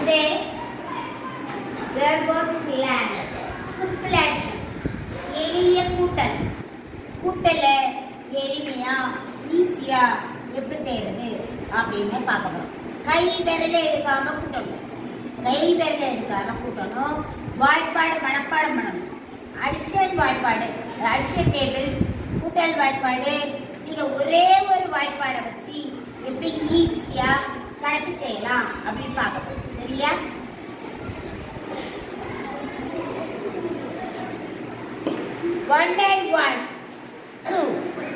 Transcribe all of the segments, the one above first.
Today we are going to learn simple addition. எளிய கூட்டல் கூட்டல எளிமையா ஈஸியா எப்படி செய்யறது அப்படின்னு பார்க்க போறோம் கை விரல எடுக்காம கூட்டணும் கை விரல எடுக்காம கூட்டணும் வாய்ப்பாடு மனப்பாடம் பண்ணணும் அடிஷன் வாய்ப்பாடு அடிஷன் டேபிள்ஸ் கூட்டல் வாய்ப்பாடு நீங்க ஒரே ஒரு வாய்ப்பாடை வச்சு எப்படி ஈஸியா கணக்கு செய்யலாம் அப்படின்னு பார்க்க போறோம் சரியா One and one, two.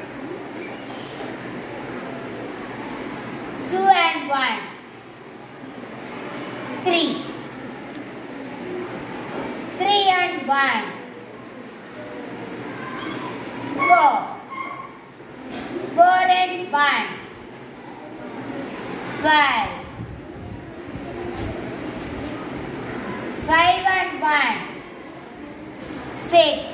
Two and one, three. Three and one, four. Four and one, five. Five and one, six.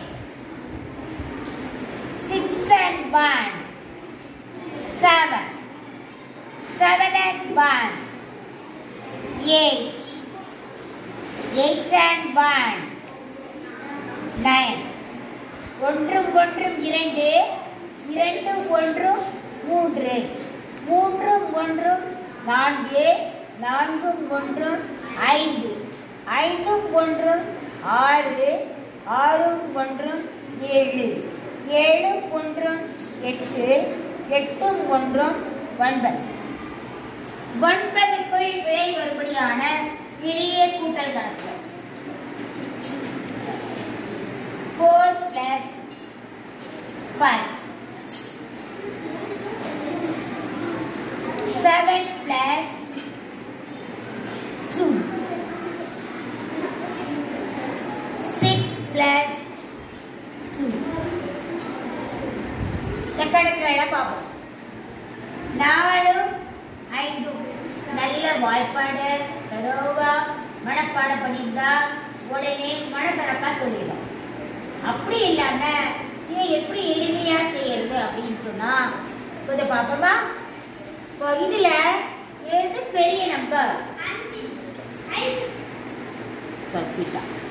Six and one, seven. Seven and one, eight. Eight and one, nine. ஒன்றும் ஒன்றும் இரண்டு இரண்டும் ஒன்றும் மூன்று மூன்றும் ஒன்றும் நான்கு நான்கும் ஒன்றும் ஐந்து ஐந்தும் ஒன்றும் ஆறு ஆறும் ஒன்றும் ஏழு ஏழும் ஒன்றும் எட்டு எட்டும் ஒன்றும் ஒன்பது ஒன்பதுக்குள் விடை வரும்படியான எளிய கூட்டல் கணக்கு four plus five seven plus two six plus two இந்த கணக்குகளை பார்ப்போம் நாலும் ஐந்தும் நல்ல வாய்ப்பாடு தரோவா மனப்பாடம் பண்ணியிருந்தா உடனே மனக்கணக்கா சொல்லிடும் அப்படி இல்லாம இதை எப்படி எளிமையா செய்யறது அப்படின்னு சொன்னா கொஞ்சம் பார்ப்போமா இப்போ இதுல எது பெரிய நம்பர் சத்விகா